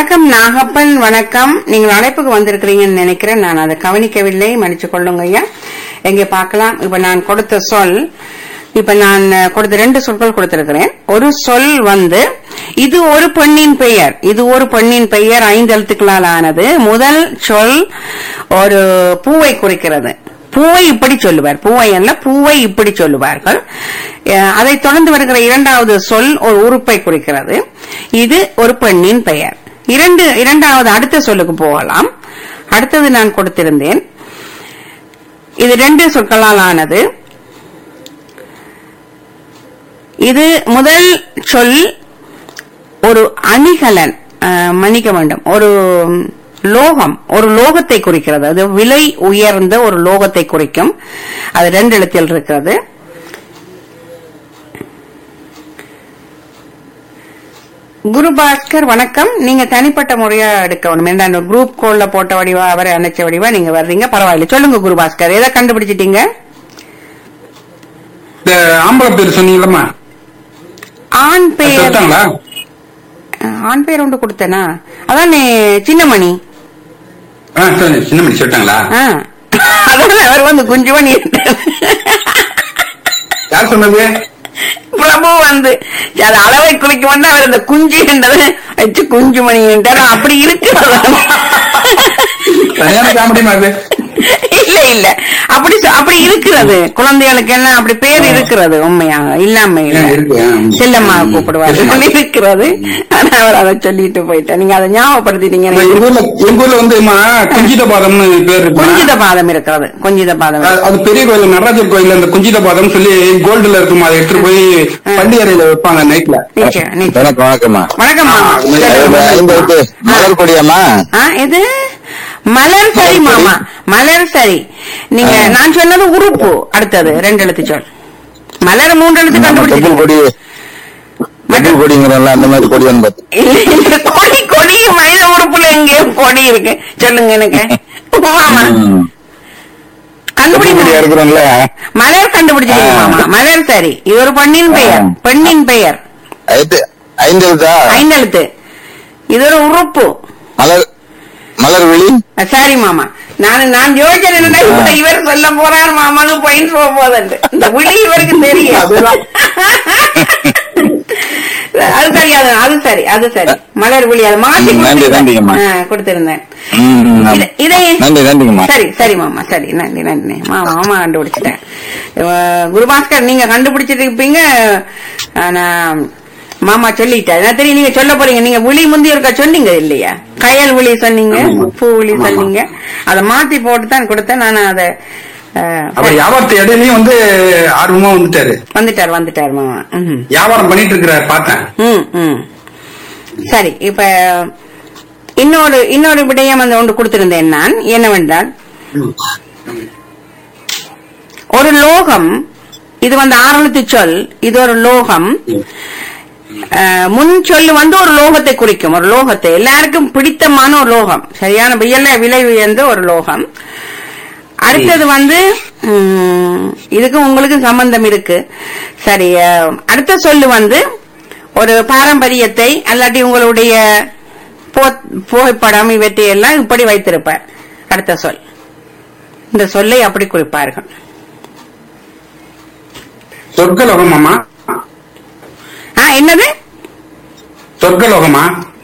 வணக்கம் நாகப்பன் வணக்கம் நீங்கள் அழைப்புக்கு வந்திருக்கிறீங்கன்னு நினைக்கிறேன் நான் அதை கவனிக்கவில்லை மன்னிச்சு கொள்ளுங்க ஐயா எங்கே பார்க்கலாம் இப்ப நான் கொடுத்த சொல் இப்ப நான் கொடுத்த ரெண்டு சொற்கள் கொடுத்திருக்கிறேன் ஒரு சொல் வந்து இது ஒரு பெண்ணின் பெயர் இது ஒரு பெண்ணின் பெயர் ஐந்து எழுத்துக்களால் ஆனது முதல் சொல் ஒரு பூவை குறிக்கிறது பூவை இப்படி சொல்லுவார் பூவை அல்ல பூவை இப்படி சொல்லுவார்கள் அஹ் அதைத் தொடர்ந்து வருகிற இரண்டாவது சொல் ஒரு உறுப்பை குறிக்கிறது இது ஒரு பெண்ணின் பெயர் இரண்டு இரண்டாவது அடுத்த சொல்லுக்கு போகலாம் அடுத்தது நான் கொடுத்திருந்தேன் இது ரெண்டு சொற்களால் ஆனது இது முதல் சொல் ஒரு அணிகலன் அஹ், மன்னிக்க வேண்டும் ஒரு லோகம் ஒரு லோகத்தை குறிக்கிறது அது விலை உயர்ந்த ஒரு லோகத்தை குறிக்கும் அது ரெண்டு எழுத்தில் இருக்கிறது குருபாஸ்கர் வணக்கம் நீங்க தனிப்பட்ட முறையா எடுக்கணும் ஏன்னா அந்த குரூப் கோல்ல போட்ட வடிவா அவரை அணைச்ச வடிவா நீங்க வர்றீங்க பரவாயில்ல சொல்லுங்க குருபாஸ்கர் எதை கண்டுபிடிச்சிட்டீங்க இந்த ஆம்பளை பேர் சொன்னீங்களம்மா ஆண் பெயர் சொல்லிட்டாங்களா ஆண் பேர் ஒன்று கொடுத்தேனா அதான் சின்னமணி ஆ சரி சின்னமணி சொல்லிட்டாங்களா ஆ. அதான் அவர் வந்து குஞ்சுமணி யார் சொன்னது பிரபு வந்து அது அளவை குளிக்க வந்து அவர் இந்த குஞ்சு என்றது வச்சு குஞ்சுமணி என்றார் அப்படி இருக்கு சரியான காமெடிமா அது இல்ல இல்ல அப்படி சொ- அப்படி இருக்கிறது குழந்தைகளுக்கு எல்லாம் அப்படி பேர் இருக்கிறது உண்மையாக இல்லாம இல்ல ஆ, இருக்கு, ஆ. செல்லம்மா கூப்பிடுவாரு செல்லம்மா. இருக்கிறது ஆனா அவர் அதை சொல்லிட்டு போயிட்டார் நீங்க அதை ஞாபகப்படுத்திட்டீங்க இந்த எங்க ஊர்ல எங்க ஊர்ல வந்து அம்மா குஞ்சித பாதம்னு பேர் இருக்கு குஞ்சித பாதம் இருக்கிறது குஞ்சித பாதம் அது- அது பெரிய கோயில் நடராஜர் கோயில்ல இந்த குஞ்சித பாதம் சொல்லி கோல்டுல இருக்குமா அதை எடுத்துட்டு போய் பண்டி அறையில வைப்பாங்க நைட்ல நிச்சயம் நிச்சயம் வணக்கம் வணக்கம்மா வணக்கம்மா ஆ, அது சொல்லுங்க. ஐந்து எழுத்து மலர் கொடியாம்மா ஆ, இது மலர் சரி மாமா மலர் சரி நீங்க நான் சொன்னது உறுப்பு அடுத்தது ரெண்டு எழுத்து சொல் மலர் மூன்று எழுத்து டபுள் கண்டுபிடிச்சிட்டீங்க கொடி டபுள் கொடிங்கிறோம்ல அந்த மாதிரி கொடி வந்து இல்ல, இல்ல, கொடி கொடி மனித உறுப்புல எங்கேயோ கொடி இருக்கு சொல்லுங்க எனக்கு மாமா டபுள் கொடியா கண்டுபிடிங்க இருக்கிறோம்ல மலர் கண்டுபிடிச்சிட்டீங்க ஆ. மாமா மலர் சரி இது ஒரு பெண்ணின் பெயர் ஆ. பெண்ணின் பெயர் ஐந்து ஐந்து எழுத்தா ஐந்தெழுத்து இது ஒரு உறுப்பு மலர் மலர் விழி சரி மாமா நான் நான் யோசிச்சேன் என்னடா இப்ப இவர் சொல்ல போறார் மாமாக்கு பாயிண்ட் போக போகுது இந்த விழி இவருக்கு தெரியும் அது சரி அது அது சரி அது சரி மலர் விழி அது மாத்தி ம், நன்றி, நன்றிங்கம்மா. கொடுத்திருந்தேன். ஆ, கொடுத்திருந்தேன் ம், ம், ஆமா. இத- இதை நன்றி நன்றிங்கம்மா சரி சரி மாமா சரி நன்றி நன்றி மாமா மாமா கண்டுபிடிச்சிட்டேன் அஹ், குருபாஸ்கர் நீங்க கண்டுபிடிச்சிட்டு இருப்பீங்க ஆனா மாமா சொல்லிட்டாரு நான் தெரியும் நீங்க சொல்ல போறீங்க நீங்க விழி முந்தி இருக்கா சொன்னீங்க இல்லையா கயல் விழி சொன்னீங்க ஆமா. பூ விழி ஆமா. சொன்னீங்க அதை மாத்தி போட்டு தான் கொடுத்தேன் நான் அதை அஹ், அவர் வியாபாரத்து இடையிலயும் வந்து ஆர்வமா வந்துட்டாரு வந்துட்டார் வந்துட்டார் மாமா ம் வியாபாரம் பண்ணிட்டு இருக்கிறாரு பார்த்தேன் ம் ம் சரி இப்ப இன்னொரு இன்னொரு விடயம் அந்த ஒன்று கொடுத்திருந்தேன் நான் என்னவென்றால் ஒரு லோகம் இது வந்து ஆரம்பித்து சொல் இது ஒரு லோகம் அஹ், முன் சொல்லு வந்து ஒரு லோகத்தை குறிக்கும் ஒரு லோகத்தை எல்லாருக்கும் பிடித்தமான ஒரு லோகம் சரியான வியல விலை உயர்ந்த ஒரு லோகம் அடுத்தது வந்து ம், இதுக்கும் உங்களுக்கும் சம்பந்தம் இருக்கு சரி அஹ், அடுத்த சொல்லு வந்து ஒரு பாரம்பரியத்தை அல்லாட்டி உங்களுடைய போ- புகைப்படம் இவற்றை எல்லாம் இப்படி வைத்திருப்பார் அடுத்த சொல் இந்த சொல்லை அப்படி குறிப்பார்கள் சொர்க்கலோகமாமா ஆ என்னது சொர்க்கலோகமா